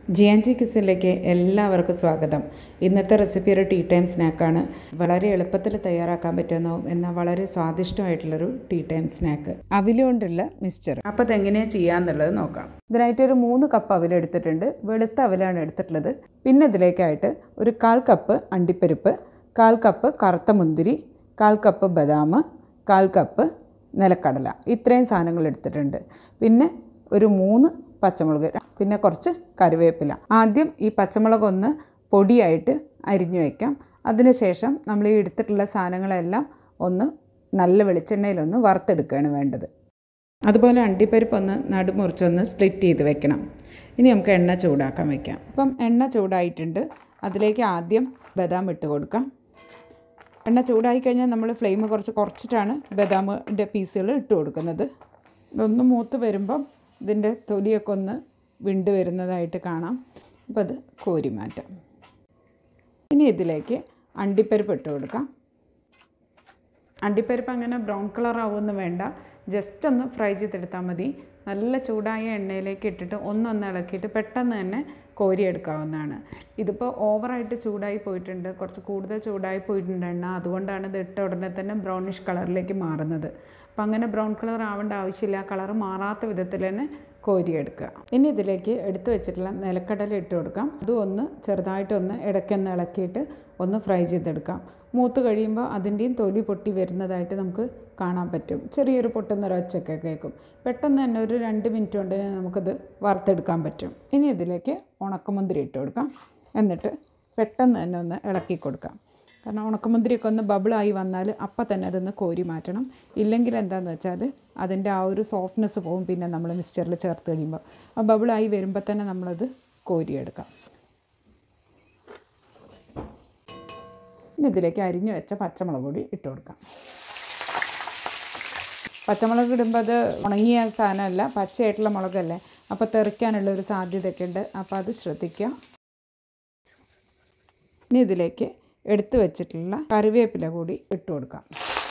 G an G കിസിലേക്ക് എല്ലാവർക്കും സ്വാഗതം ഇന്നത്തെ റെസിപ്പി ഒരു ടീ ടൈം സ്നാക്കാണ് വളരെ എളുപ്പത്തിൽ തയ്യാറാക്കാൻ പറ്റുന്ന എന്നാൽ വളരെ സ്വാദിഷ്ടമായിട്ടുള്ളൊരു ടീ ടൈം സ്നാക്ക് അവിലുകൊണ്ടുള്ള മിക്സ്ചർ അപ്പോൾ അതെങ്ങനെയാണ് ചെയ്യാന്നുള്ളത് നോക്കാം ഇതിനായിട്ട് ഒരു മൂന്ന് കപ്പ് അവിൽ എടുത്തിട്ടുണ്ട് വെളുത്ത അവിലാണ് എടുത്തിട്ടുള്ളത് പിന്നെ ഇതിലേക്കായിട്ട് ഒരു കാൽ കപ്പ് അണ്ടിപ്പരിപ്പ് കാൽ കപ്പ് കറുത്ത മുന്തിരി കാൽ കപ്പ് ബദാം കാൽ കപ്പ് നിലക്കടല ഇത്രയും സാധനങ്ങൾ എടുത്തിട്ടുണ്ട് പിന്നെ ഒരു മൂന്ന് പച്ചമുളക് പിന്നെ കുറച്ച് കറിവേപ്പില ആദ്യം ഈ പച്ചമുളക് ഒന്ന് പൊടിയായിട്ട് അരിഞ്ഞു വയ്ക്കാം അതിനുശേഷം നമ്മൾ ഈ എടുത്തിട്ടുള്ള സാധനങ്ങളെല്ലാം ഒന്ന് നല്ല വെളിച്ചെണ്ണയിലൊന്ന് വറുത്തെടുക്കുകയാണ് വേണ്ടത് അതുപോലെ അണ്ടിപ്പരിപ്പ് ഒന്ന് നടുമുറിച്ചൊന്ന് സ്പ്ലിറ്റ് ചെയ്ത് വെക്കണം ഇനി നമുക്ക് എണ്ണ ചൂടാക്കാൻ വയ്ക്കാം അപ്പം എണ്ണ ചൂടായിട്ടുണ്ട് അതിലേക്ക് ആദ്യം ബദാം ഇട്ട് കൊടുക്കാം എണ്ണ ചൂടായി കഴിഞ്ഞാൽ നമ്മൾ ഫ്ലെയിം കുറച്ച് കുറച്ചിട്ടാണ് ബദാമിൻ്റെ പീസുകൾ ഇട്ട് കൊടുക്കുന്നത് ഇതൊന്ന് മൂത്ത് വരുമ്പം ഇതിൻ്റെ തൊലിയൊക്കെ ഒന്ന് വിണ്ട് വരുന്നതായിട്ട് കാണാം അപ്പോൾ അത് കോരി മാറ്റാം ഇനി ഇതിലേക്ക് അണ്ടിപ്പരിപ്പ് ഇട്ട് കൊടുക്കാം അണ്ടിപ്പരിപ്പ് അങ്ങനെ ബ്രൗൺ കളർ ആവുമെന്ന് വേണ്ട ജസ്റ്റ് ഒന്ന് ഫ്രൈ ചെയ്തെടുത്താൽ മതി നല്ല ചൂടായ എണ്ണയിലേക്ക് ഇട്ടിട്ട് ഒന്നൊന്ന് ഇളക്കിയിട്ട് പെട്ടെന്ന് തന്നെ കോരിയെടുക്കാവുന്നതാണ് ഇതിപ്പോൾ ഓവറായിട്ട് ചൂടായി പോയിട്ടുണ്ട് കുറച്ച് കൂടുതൽ ചൂടായി പോയിട്ടുണ്ട് എണ്ണ അതുകൊണ്ടാണ് ഇത് ഇട്ട ഉടനെ തന്നെ ബ്രൗണിഷ് കളറിലേക്ക് മാറുന്നത് അപ്പം അങ്ങനെ ബ്രൗൺ കളർ ആവേണ്ട ആവശ്യമില്ല കളർ മാറാത്ത വിധത്തിൽ തന്നെ കോരിയെടുക്കുക ഇനി ഇതിലേക്ക് എടുത്തു വെച്ചിട്ടുള്ള നിലക്കടല ഇട്ട് കൊടുക്കാം അതും ഒന്ന് ചെറുതായിട്ടൊന്ന് ഇടയ്ക്കൊന്ന് ഇളക്കിയിട്ട് ഒന്ന് ഫ്രൈ ചെയ്തെടുക്കാം മൂത്ത് കഴിയുമ്പോൾ അതിൻ്റെയും തൊലി പൊട്ടി വരുന്നതായിട്ട് നമുക്ക് കാണാൻ പറ്റും ചെറിയൊരു പൊട്ടുന്നൊരൊച്ചയൊക്കെ കേൾക്കും പെട്ടെന്ന് തന്നെ ഒരു രണ്ട് മിനിറ്റ് കൊണ്ട് തന്നെ നമുക്കത് വറുത്തെടുക്കാൻ പറ്റും ഇനി ഇതിലേക്ക് ഉണക്കമുന്തിരി ഇട്ട് കൊടുക്കാം എന്നിട്ട് പെട്ടെന്ന് തന്നെ ഒന്ന് ഇളക്കി കൊടുക്കാം കാരണം ഉണക്കമുന്തിരിയൊക്കെ ഒന്ന് ബബിളായി വന്നാൽ അപ്പം തന്നെ അതൊന്ന് കോരി മാറ്റണം ഇല്ലെങ്കിൽ എന്താണെന്ന് വെച്ചാൽ അതിൻ്റെ ആ ഒരു സോഫ്റ്റ്നെസ് പോകും പിന്നെ നമ്മൾ മിക്സ്ചറിൽ ചേർത്ത് കഴിയുമ്പോൾ ആ ബബിളായി വരുമ്പോൾ തന്നെ നമ്മളത് കോരിയെടുക്കാം ഇനി ഇതിലേക്ക് അരിഞ്ഞു വെച്ച പച്ചമുളക് കൂടി ഇട്ട് കൊടുക്കാം പച്ചമുളക് ഇടുമ്പോൾ അത് ഉണങ്ങിയ സാധനമല്ല പച്ചയായിട്ടുള്ള മുളകല്ലേ അപ്പോൾ തെറിക്കാനുള്ള ഒരു സാധ്യതയൊക്കെ ഉണ്ട് അപ്പോൾ അത് ശ്രദ്ധിക്കുക ഇനി ഇതിലേക്ക് എടുത്തു വെച്ചിട്ടുള്ള കറിവേപ്പില കൂടി ഇട്ട് കൊടുക്കാം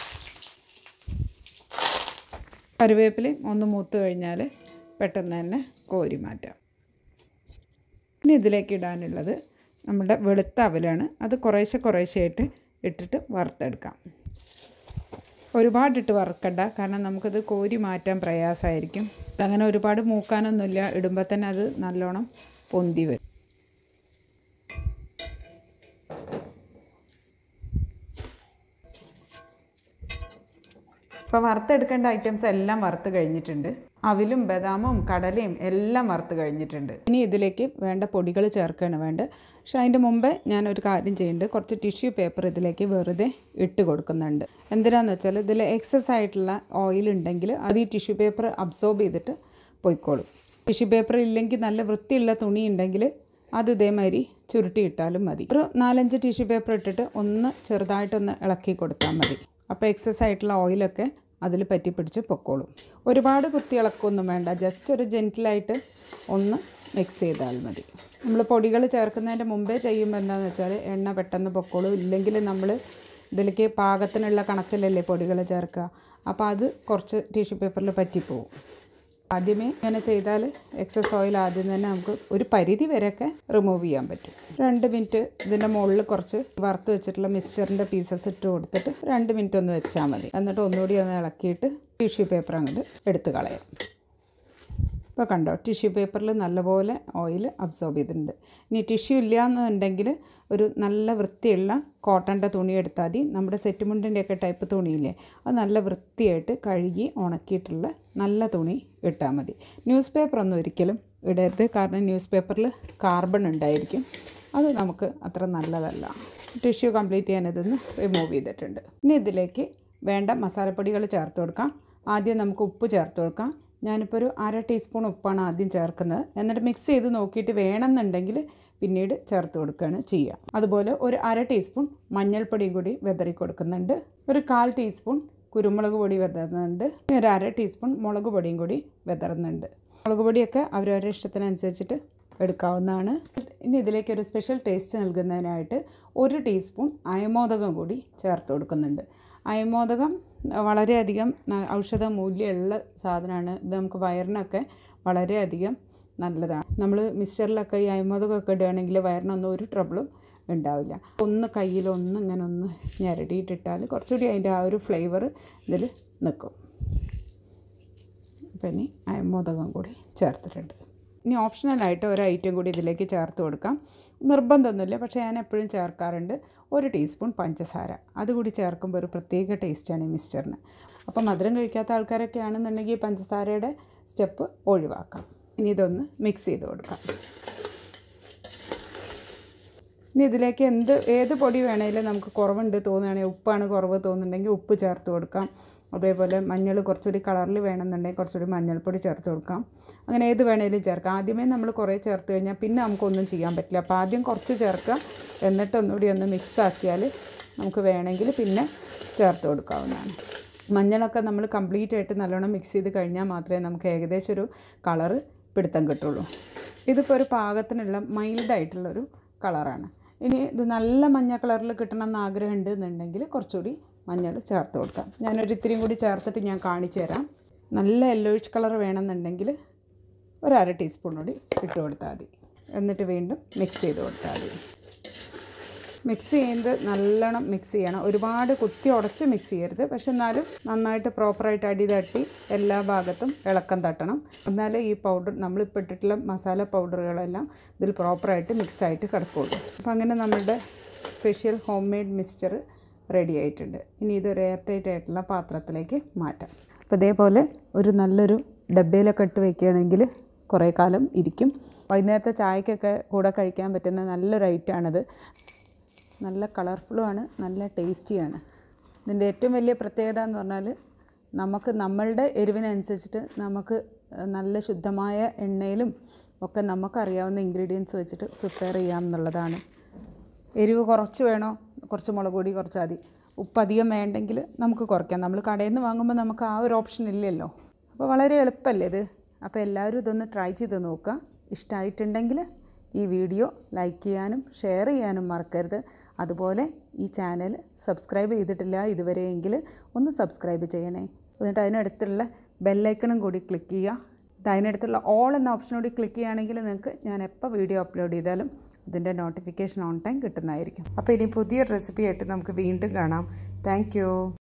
കറിവേപ്പിലയും ഒന്ന് മൂത്ത് കഴിഞ്ഞാൽ പെട്ടെന്ന് തന്നെ കോരി മാറ്റാം ഇനി ഇതിലേക്ക് ഇടാനുള്ളത് നമ്മുടെ വെളുത്ത അവലാണ് അത് കുറേശ്ശെ കുറേശ്ശെയായിട്ട് ഇട്ടിട്ട് വറുത്തെടുക്കാം ഒരുപാടിട്ട് വറുക്കണ്ട കാരണം നമുക്കത് കോരി മാറ്റാൻ പ്രയാസമായിരിക്കും അങ്ങനെ ഒരുപാട് മൂക്കാനൊന്നുമില്ല ഇടുമ്പോൾ തന്നെ അത് നല്ലോണം പൊന്തി വരും ഇപ്പോൾ വറുത്തെടുക്കേണ്ട ഐറ്റംസ് എല്ലാം വറുത്ത് കഴിഞ്ഞിട്ടുണ്ട് അവിലും ബദാമും കടലയും എല്ലാം വറുത്ത് കഴിഞ്ഞിട്ടുണ്ട് ഇനി ഇതിലേക്ക് വേണ്ട പൊടികൾ ചേർക്കുകയാണ് വേണ്ടത് പക്ഷെ അതിൻ്റെ മുമ്പേ ഞാനൊരു കാര്യം ചെയ്യുന്നുണ്ട് കുറച്ച് ടിഷ്യൂ പേപ്പർ ഇതിലേക്ക് വെറുതെ ഇട്ട് കൊടുക്കുന്നുണ്ട് എന്തിനാന്ന് വെച്ചാൽ ഇതിൽ എക്സസ് ആയിട്ടുള്ള ഓയിൽ ഉണ്ടെങ്കിൽ അത് ഈ ടിഷ്യൂ പേപ്പർ അബ്സോർബ് ചെയ്തിട്ട് പൊയ്ക്കോളും ടിഷ്യൂ പേപ്പർ ഇല്ലെങ്കിൽ നല്ല വൃത്തിയുള്ള തുണി ഉണ്ടെങ്കിൽ അത് ഇതേമാതിരി ചുരുട്ടിയിട്ടാലും മതി ഒരു നാലഞ്ച് ടിഷ്യൂ പേപ്പർ ഇട്ടിട്ട് ഒന്ന് ചെറുതായിട്ടൊന്ന് ഇളക്കി കൊടുത്താൽ മതി അപ്പോൾ എക്സസ് ആയിട്ടുള്ള ഓയിലൊക്കെ അതിൽ പറ്റി പിടിച്ച് പൊക്കോളും ഒരുപാട് കുത്തി ഇളക്കൊന്നും വേണ്ട ജസ്റ്റ് ഒരു ജെൻറ്റിലായിട്ട് ഒന്ന് മിക്സ് ചെയ്താൽ മതി നമ്മൾ പൊടികൾ ചേർക്കുന്നതിൻ്റെ മുമ്പേ ചെയ്യുമ്പോൾ എന്താണെന്ന് വെച്ചാൽ എണ്ണ പെട്ടെന്ന് പൊക്കോളും ഇല്ലെങ്കിൽ നമ്മൾ ഇതിലേക്ക് പാകത്തിനുള്ള കണക്കിലല്ലേ പൊടികൾ ചേർക്കുക അപ്പോൾ അത് കുറച്ച് ടിഷ്യൂ പേപ്പറിൽ പറ്റിപ്പോവും ആദ്യമേ ഇങ്ങനെ ചെയ്താൽ എക്സസ് ഓയിൽ ആദ്യം തന്നെ നമുക്ക് ഒരു പരിധി വരെയൊക്കെ റിമൂവ് ചെയ്യാൻ പറ്റും രണ്ട് മിനിറ്റ് ഇതിൻ്റെ മുകളിൽ കുറച്ച് വറുത്ത് വെച്ചിട്ടുള്ള മിക്സ്ചറിൻ്റെ പീസസ് ഇട്ട് കൊടുത്തിട്ട് രണ്ട് മിനിറ്റ് ഒന്ന് വെച്ചാൽ മതി എന്നിട്ട് ഒന്നുകൂടി ഒന്ന് ഇളക്കിയിട്ട് ടിഷ്യൂ പേപ്പർ അങ്ങോട്ട് എടുത്ത് കളയാം ഇപ്പോൾ കണ്ടോ ടിഷ്യൂ പേപ്പറിൽ നല്ലപോലെ ഓയിൽ അബ്സോർബ് ചെയ്തിട്ടുണ്ട് ഇനി ടിഷ്യൂ ഇല്ല എന്നുണ്ടെങ്കിൽ ഒരു നല്ല വൃത്തിയുള്ള കോട്ടൻ്റെ തുണി എടുത്താൽ മതി നമ്മുടെ സെറ്റ് മുണ്ടിൻ്റെയൊക്കെ ടൈപ്പ് തുണിയില്ലേ അത് നല്ല വൃത്തിയായിട്ട് കഴുകി ഉണക്കിയിട്ടുള്ള നല്ല തുണി ഇട്ടാൽ മതി ന്യൂസ് പേപ്പറൊന്നും ഒരിക്കലും ഇടരുത് കാരണം ന്യൂസ് പേപ്പറിൽ കാർബൺ ഉണ്ടായിരിക്കും അത് നമുക്ക് അത്ര നല്ലതല്ല ടിഷ്യൂ കംപ്ലീറ്റ് ചെയ്യാൻ ഇതൊന്ന് റിമൂവ് ചെയ്തിട്ടുണ്ട് ഇനി ഇതിലേക്ക് വേണ്ട മസാലപ്പൊടികൾ ചേർത്ത് കൊടുക്കാം ആദ്യം നമുക്ക് ഉപ്പ് ചേർത്ത് കൊടുക്കാം ഞാനിപ്പോൾ ഒരു അര ടീസ്പൂൺ ഉപ്പാണ് ആദ്യം ചേർക്കുന്നത് എന്നിട്ട് മിക്സ് ചെയ്ത് നോക്കിയിട്ട് വേണമെന്നുണ്ടെങ്കിൽ പിന്നീട് ചേർത്ത് കൊടുക്കുകയാണ് ചെയ്യുക അതുപോലെ ഒരു അര ടീസ്പൂൺ മഞ്ഞൾപ്പൊടിയും കൂടി വിതറി കൊടുക്കുന്നുണ്ട് ഒരു കാൽ ടീസ്പൂൺ കുരുമുളക് പൊടി വിതറുന്നുണ്ട് ഒരു അര ടീസ്പൂൺ മുളക് പൊടിയും കൂടി വിതറുന്നുണ്ട് മുളക് പൊടിയൊക്കെ അവരവരുടെ ഇഷ്ടത്തിനനുസരിച്ചിട്ട് എടുക്കാവുന്നതാണ് ഇനി ഇതിലേക്ക് ഒരു സ്പെഷ്യൽ ടേസ്റ്റ് നൽകുന്നതിനായിട്ട് ഒരു ടീസ്പൂൺ അയമോദകം കൂടി ചേർത്ത് കൊടുക്കുന്നുണ്ട് അയമോദകം വളരെയധികം ന- ഔഷധ മൂല്യമുള്ള സാധനമാണ് ഇത് നമുക്ക് വയറിനൊക്കെ വളരെയധികം നല്ലതാണ് നമ്മൾ മിക്സറിലൊക്കെ ഈ അയമോദകമൊക്കെ ഇടുകയാണെങ്കിൽ വയറിനൊന്നും ഒരു ട്രബിളും ഉണ്ടാവില്ല ഒന്ന് കയ്യിലൊന്ന് ഇങ്ങനെ ഒന്ന് ഞെരടിയിട്ടിട്ടാൽ കുറച്ചുകൂടി അതിൻ്റെ ആ ഒരു ഫ്ലേവർ ഇതിൽ നിൽക്കും അപ്പം ഇനി അയമോദകം കൂടി ചേർത്തിട്ടുണ്ട് ഇനി ഓപ്ഷണലായിട്ട് ഒരു ഐറ്റം കൂടി ഇതിലേക്ക് ചേർത്ത് കൊടുക്കാം നിർബന്ധമൊന്നുമില്ല പക്ഷേ ഞാൻ എപ്പോഴും ചേർക്കാറുണ്ട് ഒരു ടീസ്പൂൺ പഞ്ചസാര അതുകൂടി ചേർക്കുമ്പോൾ ഒരു പ്രത്യേക ടേസ്റ്റാണ് ഈ മിസ്റ്ററിന് അപ്പോൾ മധുരം കഴിക്കാത്ത ആൾക്കാരൊക്കെ ആണെന്നുണ്ടെങ്കിൽ പഞ്ചസാരയുടെ സ്റ്റെപ്പ് ഒഴിവാക്കാം ഇനി ഇതൊന്ന് മിക്സ് ചെയ്ത് കൊടുക്കാം ഇനി ഇതിലേക്ക് എന്ത് ഏത് പൊടി വേണമെങ്കിലും നമുക്ക് കുറവുണ്ട് തോന്നുകയാണെങ്കിൽ ഉപ്പാണ് കുറവ് തോന്നുന്നുണ്ടെങ്കിൽ ഉപ്പ് ചേർത്ത് കൊടുക്കാം അതേപോലെ മഞ്ഞൾ കുറച്ചുകൂടി കളറിൽ വേണമെന്നുണ്ടെങ്കിൽ കുറച്ചുകൂടി മഞ്ഞൾപ്പൊടി ചേർത്ത് കൊടുക്കാം അങ്ങനെ ഏത് വേണേലും ചേർക്കാം ആദ്യമേ നമ്മൾ കുറേ ചേർത്ത് കഴിഞ്ഞാൽ പിന്നെ നമുക്കൊന്നും ചെയ്യാൻ പറ്റില്ല അപ്പോൾ ആദ്യം കുറച്ച് ചേർക്കുക എന്നിട്ട് ഒന്നുകൂടി ഒന്ന് മിക്സ് ആക്കിയാൽ നമുക്ക് വേണമെങ്കിൽ പിന്നെ ചേർത്ത് കൊടുക്കാവുന്നതാണ് മഞ്ഞളൊക്കെ നമ്മൾ കംപ്ലീറ്റ് ആയിട്ട് നല്ലോണം മിക്സ് ചെയ്ത് കഴിഞ്ഞാൽ മാത്രമേ നമുക്ക് ഏകദേശം ഒരു കളറ് പിടുത്തം കിട്ടുള്ളൂ ഇതിപ്പോൾ ഒരു പാകത്തിനുള്ള മൈൽഡായിട്ടുള്ളൊരു കളറാണ് ഇനി ഇത് നല്ല മഞ്ഞ കളറിൽ കിട്ടണം എന്ന് ആഗ്രഹമുണ്ട് എന്നുണ്ടെങ്കിൽ കുറച്ചുകൂടി മഞ്ഞൾ ചേർത്ത് കൊടുക്കാം ഞാനൊരു ഇത്തിരിയും കൂടി ചേർത്തിട്ട് ഞാൻ കാണിച്ചു തരാം നല്ല യെല്ലോയിഷ് കളർ വേണമെന്നുണ്ടെങ്കിൽ ഒരു അര ടീസ്പൂൺ കൂടി ഇട്ട് കൊടുത്താൽ മതി എന്നിട്ട് വീണ്ടും മിക്സ് ചെയ്ത് കൊടുത്താൽ മതി മിക്സ് ചെയ്യുന്നത് നല്ലോണം മിക്സ് ചെയ്യണം ഒരുപാട് കുത്തി ഉടച്ച് മിക്സ് ചെയ്യരുത് പക്ഷെ എന്നാലും നന്നായിട്ട് പ്രോപ്പറായിട്ട് അടി തട്ടി എല്ലാ ഭാഗത്തും ഇളക്കം തട്ടണം എന്നാലേ ഈ പൗഡർ നമ്മളിപ്പോൾ ഇട്ടിട്ടുള്ള മസാല പൗഡറുകളെല്ലാം ഇതിൽ പ്രോപ്പറായിട്ട് മിക്സായിട്ട് കിടക്കുള്ളൂ അപ്പോൾ അങ്ങനെ നമ്മളുടെ special homemade mixture ready ആയിട്ടുണ്ട് ഇനി ഇതൊരു എയർ ടൈറ്റ് ആയിട്ടുള്ള പാത്രത്തിലേക്ക് മാറ്റാം അപ്പോൾ ഇതേപോലെ ഒരു നല്ലൊരു ഡബ്ബയിലൊക്കെ ഇട്ട് വയ്ക്കുകയാണെങ്കിൽ കുറേ കാലം ഇരിക്കും വൈകുന്നേരത്തെ ചായക്കൊക്കെ കൂടെ കഴിക്കാൻ പറ്റുന്ന നല്ലൊരു ഐറ്റമാണിത് നല്ല കളർഫുള്ളുമാണ് നല്ല ടേസ്റ്റിയാണ് ഇതിൻ്റെ ഏറ്റവും വലിയ പ്രത്യേകത എന്ന് പറഞ്ഞാൽ നമുക്ക് നമ്മളുടെ എരിവിനനുസരിച്ചിട്ട് നമുക്ക് നല്ല ശുദ്ധമായ എണ്ണയിലും ഒക്കെ നമുക്കറിയാവുന്ന ഇൻഗ്രീഡിയൻസ് വെച്ചിട്ട് പ്രിപ്പയർ ചെയ്യാം എന്നുള്ളതാണ് എരിവ് കുറച്ച് വേണോ കുറച്ച് മുളക് പൊടി കുറച്ച് മതി ഉപ്പ് അധികം വേണ്ടെങ്കിൽ നമുക്ക് കുറയ്ക്കാം നമ്മൾ കടയിൽ നിന്ന് വാങ്ങുമ്പോൾ നമുക്ക് ആ ഒരു ഓപ്ഷൻ ഇല്ലല്ലോ അപ്പോൾ വളരെ എളുപ്പമല്ലേ ഇത് അപ്പോൾ എല്ലാവരും ഇതൊന്ന് ട്രൈ ചെയ്ത് നോക്കുക ഇഷ്ടമായിട്ടുണ്ടെങ്കിൽ ഈ വീഡിയോ ലൈക്ക് ചെയ്യാനും ഷെയർ ചെയ്യാനും മറക്കരുത് അതുപോലെ ഈ ചാനൽ സബ്സ്ക്രൈബ് ചെയ്തിട്ടില്ല ഇതുവരെയെങ്കിൽ ഒന്ന് സബ്സ്ക്രൈബ് ചെയ്യണേ എന്നിട്ട് അതിനടുത്തുള്ള ബെല്ലൈക്കണും കൂടി ക്ലിക്ക് ചെയ്യുക എന്നിട്ട് അതിനടുത്തുള്ള ഓൾ എന്ന ഓപ്ഷൻ കൂടി ക്ലിക്ക് ചെയ്യുകയാണെങ്കിൽ നിങ്ങൾക്ക് ഞാൻ എപ്പോൾ വീഡിയോ അപ്ലോഡ് ചെയ്താലും അതിൻ്റെ നോട്ടിഫിക്കേഷൻ ഓൺ ടൈം കിട്ടുന്നതായിരിക്കും അപ്പോൾ ഇനി പുതിയൊരു റെസിപ്പി ആയിട്ട് നമുക്ക് വീണ്ടും കാണാം താങ്ക്